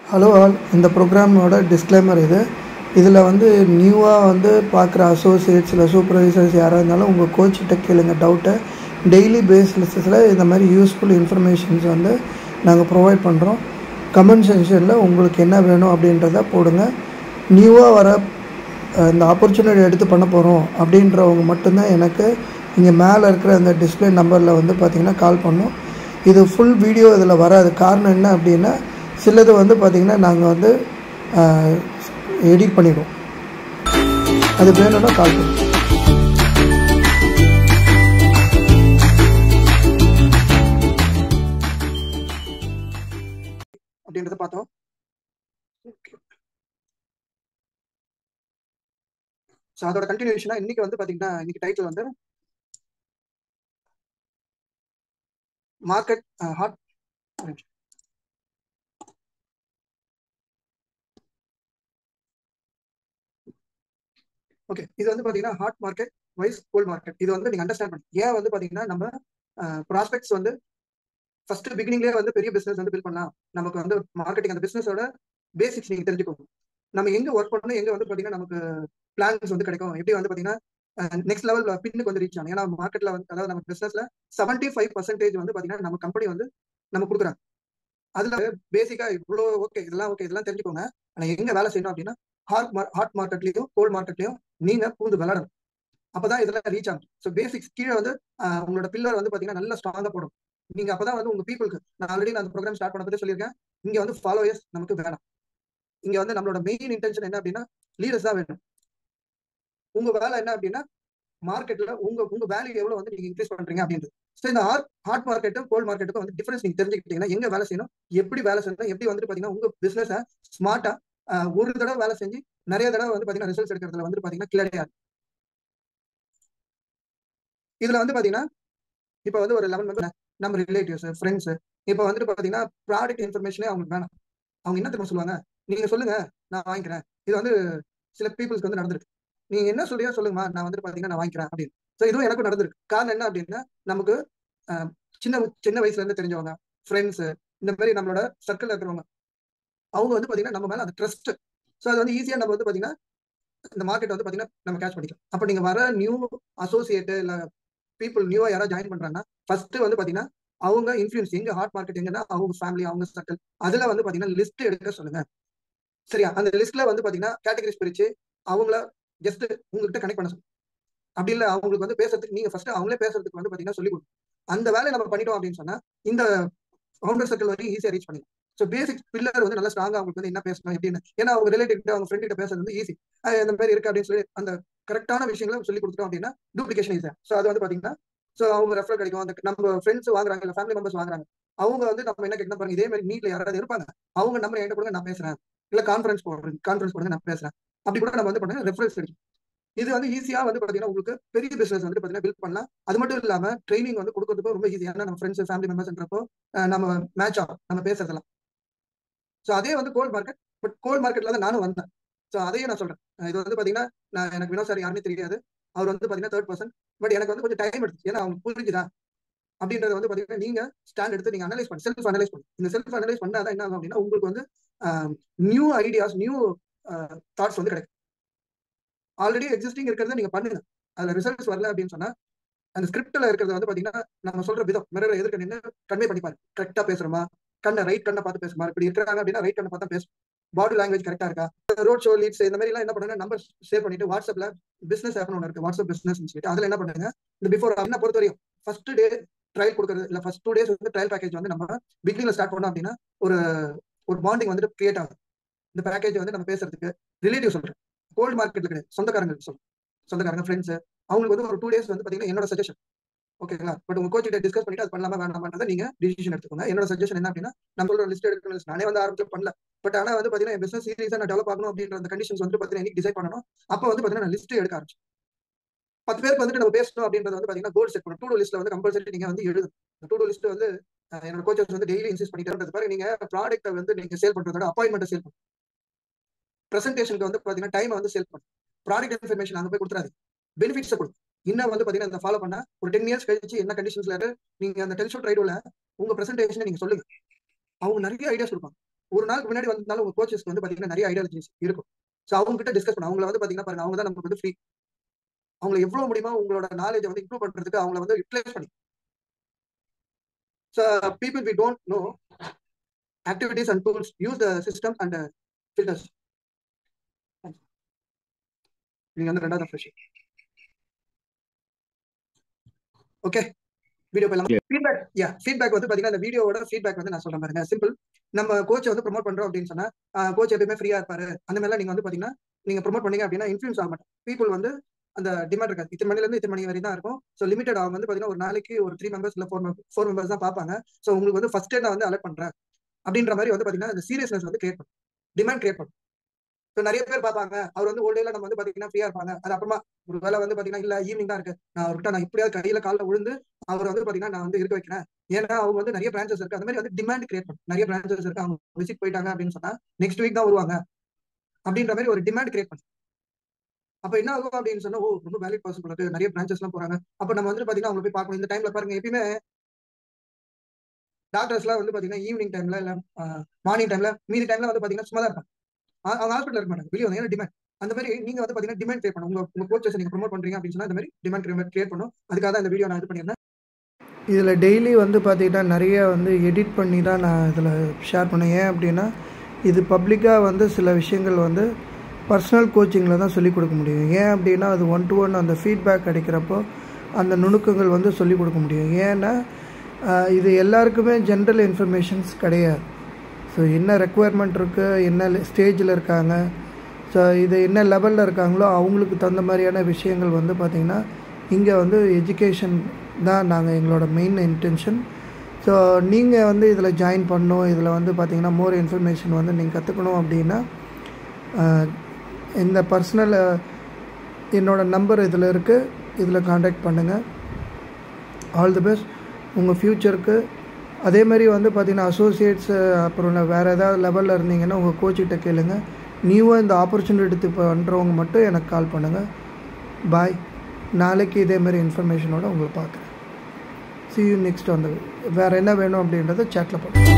hello all இந்த ப்ரோக்ராமோட disclaimer இது இதில் வந்து நியூவாக வந்து பார்க்குற அசோசியேட்ஸ் இல்லை சூப்பர்வைசர்ஸ் யாராக இருந்தாலும் உங்கள் கோச்சிட்ட கேளுங்க டவுட்டை டெய்லி பேசிஸில் இந்த மாதிரி யூஸ்ஃபுல் இன்ஃபர்மேஷன்ஸ் வந்து நாங்கள் ப்ரொவைட் பண்ணுறோம் கமெண்ட் செக்ஷனில் உங்களுக்கு என்ன வேணும் அப்படின்றத போடுங்க நியூவாக வர அஹ், இந்த ஆப்பர்ச்சுனிட்டி எடுத்து பண்ண போகிறோம் அப்படின்றவங்க மட்டும்தான் எனக்கு இங்கே மேலே இருக்கிற அந்த டிஸ்பிளே நம்பரில் வந்து பார்த்திங்கன்னா கால் பண்ணோம் இது ஃபுல் வீடியோ இதில் வராது காரணம் என்ன அப்படின்னா சிலது வந்து பார்த்திங்கன்னா நாங்கள் வந்து எடிட் பண்ணிடுவோம் அது வேணும்னா கால் பண்ணுவோம் அப்படின்றத பார்த்தோம் ஸோ அதோட கண்டினியூஷனாக இன்னைக்கு வந்து பார்த்தீங்கன்னா இன்னைக்கு டைட்டில் வந்து மார்க்கெட் ஹாட் ஓகே இது வந்து பார்த்தீங்கன்னா hot market wise cold market இது வந்து நீங்கள் அண்டர்ஸ்டாண்ட் பண்ணி ஏன் வந்து பார்த்தீங்கன்னா நம்ம ப்ராஸ்பெக்ட்ஸ் வந்து ஃபர்ஸ்ட் பிகினிங்லேயே வந்து பெரிய பிசினஸ் வந்து பில் பண்ணலாம் நமக்கு வந்து மார்க்கெட்டிங் அந்த பிசினஸோட பேசிக்ஸ் நீங்க தெரிஞ்சுக்கோங்க நம்ம எங்க ஒர்க் பண்ணணும் எங்க வந்து பாத்தீங்கன்னா நமக்கு பிளான்ஸ் வந்து கிடைக்கும் எப்படி வந்து பாத்தீங்கன்னா நெக்ஸ்ட் லெவல் பின்னுக்கு வந்து ரீச் ஆகும் ஏன்னா மார்க்கெட்ல வந்து அதாவது நம்ம பிசினஸ்ல செவன்டி ஃபைவ் பர்சன்டேஜ் வந்து பாத்தீங்கன்னா நம்ம கம்பெனி வந்து நம்ம கொடுக்குறாங்க அதுல பேசிக்கா இவ்வளோ ஓகே இதெல்லாம் ஓகே இதெல்லாம் தெரிஞ்சுக்கோங்க ஆனா எங்க வேலை செய்யணும் அப்படின்னா ஹாட் ஹாட் மார்க்கெட்லயும் கோல்ட் மார்க்கெட்லயும் நீங்க பூந்து விளையாடணும் அப்பதான் இதெல்லாம் ரீச் ஆகும் ஸோ பேசிக்ஸ் கீழே வந்து ஆஹ் உங்களோட பில்லர் வந்து பாத்தீங்கன்னா நல்லா ஸ்ட்ராங்கா போடும் நீங்க அப்பதான் வந்து உங்க பீப்புளுக்கு நான் ஆல்ரெடி நான் அந்த ப்ரோக்ராம் ஸ்டார்ட் பண்ண பத்தி சொல்லியிருக்கேன் இங்க வந்து ஃபாலோயர்ஸ் நமக்கு வேணாம் இங்க வந்து நம்மளோட மெயின் இன்டென்ஷன் என்ன அப்படின்னா லீடர்ஸ் தான் வேணும் உங்க வேலை என்ன அப்படின்னா மார்க்கெட்ல உங்க உங்க வேல்யூ எவ்வளவு வந்து நீங்க இன்க்ரீஸ் பண்றீங்க அப்படின்றது ஸோ இந்த ஹாட் ஹாட் மார்க்கெட்டும் கோல்ட் மார்க்கெட்டுக்கும் வந்து டிஃபரன்ஸ் நீங்க தெரிஞ்சுக்கிட்டீங்கன்னா எங்க வேலை செய்யணும் எப்படி வேலை செய்யணும் எப்படி வந்து பாத்தீங்கன்னா உங்க பிசினஸ ஸ்மார்ட்டா ஒரு தடவை வேலை செஞ்சு நிறைய தடவை வந்து பாத்தீங்கன்னா ரிசல்ட்ஸ் எடுக்கிறதுல வந்து பாத்தீங்கன்னா கிளியர் இதுல வந்து பாத்தீங்கன்னா இப்போ வந்து ஒரு லெவன் மெம்பர் நம்ம ரிலேட்டிவ்ஸ் ஃப்ரெண்ட்ஸ் இப்போ வந்துட்டு பாத்தீங்கன்னா ப்ராடக்ட் இன்ஃபர்மேஷனே அவங்களுக்கு வேணாம் அவங்க என்ன தெரியுமா சொல்லுவாங்க நீங்க சொல்லுங்க நான் வாங்கிக்கிறேன் இது வந்து சில பீப்புள்ஸ்க்கு வந்து நடந்திருக்கு நீங்க என்ன சொல்றியோ சொல்லுங்கம்மா நான் வந்து பாத்தீங்கன்னா நான் வாங்கிக்கிறேன் அப்படின்னு ஸோ இதுவும் எனக்கும் நடந்திருக்கு காரணம் என்ன அப்படின்னா நமக்கு அஹ், சின்ன சின்ன வயசுல இருந்து தெரிஞ்சவங்க ஃப்ரெண்ட்ஸ் இந்த மாதிரி நம்மளோட சர்க்கிள் இருக்கிறவங்க அவங்க வந்து பாத்தீங்கன்னா நம்ம மேல அந்த ட்ரஸ்ட் ஸோ அது வந்து ஈஸியா நம்ம வந்து பாத்தீங்கன்னா இந்த மார்க்கெட் வந்து பாத்தீங்கன்னா நம்ம கேட்ச் பண்ணிக்கலாம் அப்ப நீங்க வர நியூ அசோசியேட் இல்ல பீப்புள் நியூவா யாராவது ஜாயின் பண்றாங்கன்னா ஃபர்ஸ்ட் வந்து பாத்தீங்கன்னா அவங்க இன்ஃபுளுன்ஸ் எங்க ஹாட் மார்க்கெட் எங்கன்னா அவங்க ஃபேமிலி அவங்க சர்க்கிள் அதுல வந்து பாத்தீங்கன்னா லிஸ்ட் எடுக்க சொல்லுங்க சரியா அந்த லிஸ்ட்ல வந்து பாத்தீங்கன்னா கேட்டகரிஸ் பிரிச்சு அவங்கள ஜஸ்ட் உங்ககிட்ட கனெக்ட் பண்ண சொல்லுங்க அப்படி இல்ல அவங்களுக்கு வந்து பேசுறதுக்கு நீங்க ஃபர்ஸ்ட் அவங்களே பேசுறதுக்கு வந்து பாத்தீங்கன்னா சொல்லி கொடுங்க அந்த வேலையை நம்ம பண்ணிட்டோம் அப்படின்னு சொன்னா இந்த ஃபவுண்டர் சர்க்கிள் வரைக்கும் ஈஸியா ரீச் பண்ணிக்கலாம் ஸோ பேசிக் பில்லர் வந்து நல்லா ஸ்ட்ராங்கா அவங்களுக்கு வந்து என்ன பேசணும் எப்படின்னு ஏன்னா அவங்க ரிலேட்டிவ் கிட்ட அவங்க ஃப்ரெண்ட் கிட்ட பேசுறது வந்து ஈஸி இந்த மாதிரி இருக்கு அப்படின்னு சொல்லி அந்த கரெக்டான விஷயங்களை சொல்லி கொடுத்துட்டோம் அப்படின்னா டூப்ளிகேஷன் ஈஸியா ஸோ அது வந்து பாத்தீங்கன்னா ஸோ அவங்க ரெஃபர் கிடைக்கும் அந்த நம்ம ஃப்ரெண்ட்ஸ் வாங்குறாங்க இல்லை ஃபேமிலி மெம்பர்ஸ் வாங்குறாங்க அவங்க வந்து நம்ம என்ன கேட்கணும் பாருங்க இதே மாதிரி மீட்ல யாராவது இருப்பாங்க அவங்க நம்பர் என்கிட்ட கொடுங்க நான் பேசுறேன் இல்ல கான்ஃபரன்ஸ் போடுறேன் கான்ஃபரன்ஸ் போடுங்க நான் பேசுறேன் அப்படி கூட நம்ம வந்து பண்ணுங்க ரெஃபரன்ஸ் கிடைக்கும் இது வந்து ஈஸியா வந்து பாத்தீங்கன்னா உங்களுக்கு பெரிய பிசினஸ் வந்து பாத்தீங்கன்னா பில்ட் பண்ணலாம் அது மட்டும் இல்லாம ட்ரைனிங் வந்து கொடுக்கறதுக்கு ரொம்ப ஈஸி ஏன்னா நம்ம ஃப்ரெண்ட்ஸ் ஃபேமிலி மெம்பர்ஸ்ன்றப்போ அஹ் நம்ம மேட்ச் ஆகும் நம்ம பேசுறதெல்லாம் ஸோ அதே வந்து கோல்ட் மார்க்கெட் பட் கோல்ட் மார்க்கெட்ல தான் நானும் வந்தேன் ஸோ அதையும் நான் சொல்றேன் அஹ் இது வந்து பாத்தீங்கன்னா நான் எனக்கு வினோ சார் யாருமே தெரியாது அவர் வந்து பாத்தீங்கன்னா தேர்ட் பர்சன் பட் எனக்கு வந்து கொஞ்சம் டைம் எடுத்து ஏன்னா அவங்க புரிஞ்சுதா அப்படின்றத வந்து பாத்தீங்கன்னா நீங்க ஸ்டாண்ட் எடுத்து நீங்க அனலைஸ் பண்ணி செல்ஃப் அனலைஸ் பண்ணி இந்த செல்ஃப் அனலைஸ் பண்ணாதான் என்ன ஆகும் அப்படின்னா உங்களுக்கு வந்து நியூ ஐடியாஸ் நியூ தாட்ஸ் வந்து கிடைக்கும் ஆல்ரெடி எக்ஸிஸ்டிங் இருக்கிறத நீங்க பண்ணுங்க அதுல ரிசல்ட்ஸ் வரல அப்படின்னு சொன்னா அந்த ஸ்கிரிப்ட்ல இருக்கிறது வந்து பாத்தீங்கன்னா நம்ம சொல்ற விதம் மிரர் எதிர்க்க நின்று கன்வே பண்ணிப்பாரு கரெக்டா பேசுறோமா கண்ணை ரைட் கண்ணை பார்த்து பேசுமா இப்படி இருக்கிறாங்க அப்படின்னா ரைட் கண்ணை பார்த்தா பேசும் பாடி லாங்குவேஜ் கரெக்டா இருக்கா ரோட் ஷோ லீட்ஸ் இந்த மாதிரி எல்லாம் என்ன பண்ணுங்க நம்பர் சேவ் பண்ணிட்டு வாட்ஸ்அப்ல பிசினஸ் ஆப் ஒன்று இருக்கு வாட்ஸ்அப் பிசினஸ் சொல்லிட்டு அதுல என்ன பண்ணுங்க இந்த பிஃபோர் என்ன பொறுத்த வரையும் ஃபர்ஸ்ட் டே ட்ரையல் கொடுக்குறது இல்ல ஃபர்ஸ்ட் டூ டேஸ் வந்து ட்ரையல் பேக்கேஜ் வந்து நம்ம பிகினிங்ல ஸ்டார்ட் பண்ணோம் அப்படின்னா ஒரு ஒரு பாண்டிங் வந்துட்டு கிரியேட் ஆகும் இந்த பேக்கேஜ் வந்து நம்ம பேசுறதுக்கு ரிலேட்டிவ் சொல்றேன் கோல்டு மார்க்கெட்ல கிடையாது சொந்தக்காரங்க சொல்றேன் சொந்தக்காரங்க ஃப்ரெண்ட்ஸ் அவங்களுக்கு வந்து ஒரு டூ டேஸ் வந்து பாத்தீங்கன்னா என்னோட சஜஷன் ஓகேங்களா பட் உங்க கோச் கிட்ட டிஸ்கஸ் பண்ணிட்டு அது பண்ணலாமா வேணாமான்றதை நீங்க டிசிஷன் எடுத்துக்கோங்க என்னோட சஜஷன் என்ன அப்படின்னா நம்ம சொல்ற லிஸ்ட் எடுக்கணும் நானே வந்து ஆரம்பிச்சு பண்ணல பட் ஆனா வந்து பாத்தீங்கன்னா என் பிசினஸ் சீரியஸா நான் டெவலப் ஆகணும் அப்படின்ற அந்த கண்டிஷன்ஸ் வந்து பாத்தீங்கன்னா இன்னைக்கு டிசைட் பண்ணணும் அப்போ வந்து பாத்தீங்கன்னா நான் லிஸ்ட் எடுக்க ஆரம்பிச்சு பத்து பேருக்கு வந்துட்டு நம்ம பேசணும் அப்படின்றது வந்து பாத்தீங்கன்னா கோல் செட் பண்ணணும் டூ டூ லிஸ்ட்ல வந்து கம்பல்சரி நீங்க வந்து எழுதும் டூ டூ லிஸ்ட் வந்து அஹ், என்னோட கோச்சஸ் வந்து டெய்லி இன்சிஸ்ட் பண்ணிட்டு பாருங்க நீங்க ப்ராடக்ட்டை வந்து நீங்க சேல் பண்றதோட அப்பாயின்மெண்ட் சேல் பண்ணும் பிரசன்டேஷனுக்கு வந்து பாத்தீங்கன்னா டைம் வந்து சேல் பண்ணும் ப்ராடக்ட் இன்ஃபர்மேஷன் அங்க போய் கொடுத்துறாது பெனிஃபிட்ஸ் கொடுக்கும் இன்னும் வந்து பாத்தீங்கன்னா இந்த ஃபாலோ பண்ணா ஒரு டென் இயர்ஸ் கழிச்சு என்ன கண்டிஷன்ஸ்ல நீங்க அந்த டெலிஷோ ட்ரைடோல உங்க பிரசன்டேஷனை நீங்க சொல்லுங்க அவங்க நிறைய ஐடியாஸ் கொடுப்பாங்க ஒரு நாளுக்கு முன்னாடி வந்தாலும் உங்க கோச்சஸ்க்கு வந்து பாத்தீங்கன்னா நிறைய ஐடியாலஜிஸ் இருக்கும் ஸோ அவங்க கிட்ட டிஸ்கஸ் பண்ண அவங்கள வந்து பாத்தீங்கன்னா பாருங்க அவங்க தான் நமக்கு வந்து ஃப்ரீ அவங்களை எவ்வளவு முடியுமோ உங்களோட நாலேஜை வந்து இம்ப்ரூவ் பண்றதுக்கு அவங்கள வந்து யூட்டிலைஸ் பண்ணி so people we don't know activities and tools use the system and filters நீங்க வந்து ரெண்டாவது ஃப்ரெஷ் ஓகே வீடியோ போயிடலாம் ஃபீட்பேக் யா ஃபீட்பேக் வந்து பாத்தீங்கன்னா இந்த வீடியோவோட ஃபீட்பேக் வந்து நான் சொல்றேன் பாருங்க சிம்பிள் நம்ம கோச்சை வந்து ப்ரோமோட் பண்றோம் அப்படின்னு சொன்னா கோச் எப்பயுமே ஃப்ரீயா இருப்பாரு அந்த மாதிரிலாம் நீங்க வந்து பாத்தீங்கன்னா நீங்க ப்ரோமோட் பண்ணீங்க அப்படின்னா இன்ஃபுளுன்ஸ் ஆக மாட்டோம் பீப்புள் வந்து அந்த டிமாண்ட் இருக்காது இத்தனை மணில இருந்து இத்தனை மணி வரை தான் இருக்கும் ஸோ லிமிடெட் அவங்க வந்து பாத்தீங்கன்னா ஒரு நாளைக்கு ஒரு த்ரீ மெம்பர்ஸ் இல்ல ஃபோர் ஃபோர் மெம்பர்ஸ் தான் பார்ப்பாங்க ஸோ உங்களுக்கு வந்து ஃபர்ஸ்ட் நான் வந்து அலர்ட் பண்றேன் அப்படின்ற மாதிரி வந்து பாத்தீங்கன்னா அந்த சீரியஸ்னஸ் வந்து கிரியேட் பண்ணும் டிமாண்ட் கிரியேட் பண்ணும் ஸோ நிறைய பேர் பார்ப்பாங்க அவர் வந்து ஓல்டேல நம்ம வந்து பாத்தீங்கன்னா ஃப்ரீயா இருப்பாங்க அது அப்புறமா ஒரு வேலை வந்து பாத்தீங்கன்னா இல்ல ஈவினிங் தான் இருக்கு நான் அவர்கிட்ட நான் இப்படியாவது கையில காலில் விழுந்து அவர் வந்து பாத்தீங்கன்னா நான் வந்து இருக்க வைக்கிறேன் ஏன்னா அவங்க வந்து நிறைய பிரான்ச்சஸ் இருக்கு அந்த மாதிரி வந்து டிமாண்ட் கிரியேட் பண்ணும் நிறைய பிரான்ச்சஸ் இருக்கு அவங்க விசிட் போயிட்டாங்க அப்படின்னு சொன்னா நெக்ஸ்ட் வீக் தான் வருவாங்க அப்படின்ற மாதிரி ஒரு டிமாண்ட் கிரியேட் பண்ணும் அப்ப என்ன ஆகும் அப்படின்னு சொன்னா ஓ ரொம்ப வேலிட் பர்சன் இருக்கு நிறைய பிரான்ச்சஸ் எல்லாம் போறாங்க அப்ப நம்ம வந்து பாத்தீங்கன்னா அவங்க போய் பார்க்கணும் இந்த டைம்ல பாருங்க எப்பயுமே டாக்டர்ஸ் எல்லாம் வந்து பாத்தீங்கன்னா ஈவினிங் டைம்ல இல்ல மார்னிங் டைம்ல மீதி டைம்ல வந்து பாத்தீங்கன்னா சும்மா தான் இருப்பாங்க அவங்க ஹாஸ்பிட்டல் இருக்க மாட்டாங்க வெளியே வந்து ஏன்னா டிமாண்ட் அந்த மாதிரி நீங்க வந்து பாத்தீங்கன்னா டிமாண்ட் கிரியேட் பண்ணும் உங்க உங்க கோச்சஸ் நீங்க ப்ரோமோட் பண்றீங்க அப்படின்னு சொன்னா இந்த மாதிரி டிமாண்ட் கிரியேட் பண்ணும் அதுக்காக தான் இந்த வீடியோ நான் இது பண்ணியிருந்தேன் இதில் டெய்லி வந்து பார்த்திங்கன்னா நிறைய வந்து எடிட் பண்ணி தான் நான் இதில் ஷேர் பண்ணேன் ஏன் அப்படின்னா இது பப்ளிக்காக வந்து சில விஷயங்கள் வந்து பர்சனல் கோச்சிங்கில் தான் சொல்லிக் கொடுக்க முடியும் ஏன் அப்படின்னா அது ஒன் டு ஒன் அந்த ஃபீட்பேக் கிடைக்கிறப்போ அந்த நுணுக்கங்கள் வந்து சொல்லிக் கொடுக்க முடியும் ஏன்னா இது எல்லாருக்குமே ஜென்ரல் இன்ஃபர்மேஷன்ஸ் கிடையாது ஸோ என்ன ரெக்குவயர்மெண்ட் இருக்குது என்ன ஸ்டேஜில் இருக்காங்க ஸோ இது என்ன லெவலில் இருக்காங்களோ அவங்களுக்கு தகுந்த மாதிரியான விஷயங்கள் வந்து பார்த்திங்கன்னா இங்கே வந்து எஜுகேஷன் தான் நாங்கள் எங்களோட மெயின் இன்டென்ஷன் ஸோ நீங்கள் வந்து இதில் ஜாயின் பண்ணணும் இதில் வந்து பார்த்திங்கன்னா மோர் இன்ஃபர்மேஷன் வந்து நீங்கள் கற்றுக்கணும் அப்படின்னா இந்த பர்சனல் என்னோடய நம்பர் இதில் இருக்குது இதில் காண்டாக்ட் பண்ணுங்கள் ஆல் தி பெஸ்ட் உங்கள் ஃப்யூச்சருக்கு அதே மாதிரி வந்து பார்த்திங்கன்னா அசோசியேட்ஸு அப்புறம் வேறு ஏதாவது லெவலில் இருந்தீங்கன்னா உங்கள் கோச்சிக்கிட்ட கேளுங்க நியூவாக இந்த ஆப்பர்ச்சுனிட்டி எடுத்து பண்ணுறவங்க மட்டும் எனக்கு கால் பண்ணுங்கள் பாய் நாளைக்கு இதே மாதிரி இன்ஃபர்மேஷனோட உங்களை பார்க்குறேன் சி யூ நெக்ஸ்ட் வந்து வேறு என்ன வேணும் அப்படின்றத சேட்டில் பண்ணுங்கள்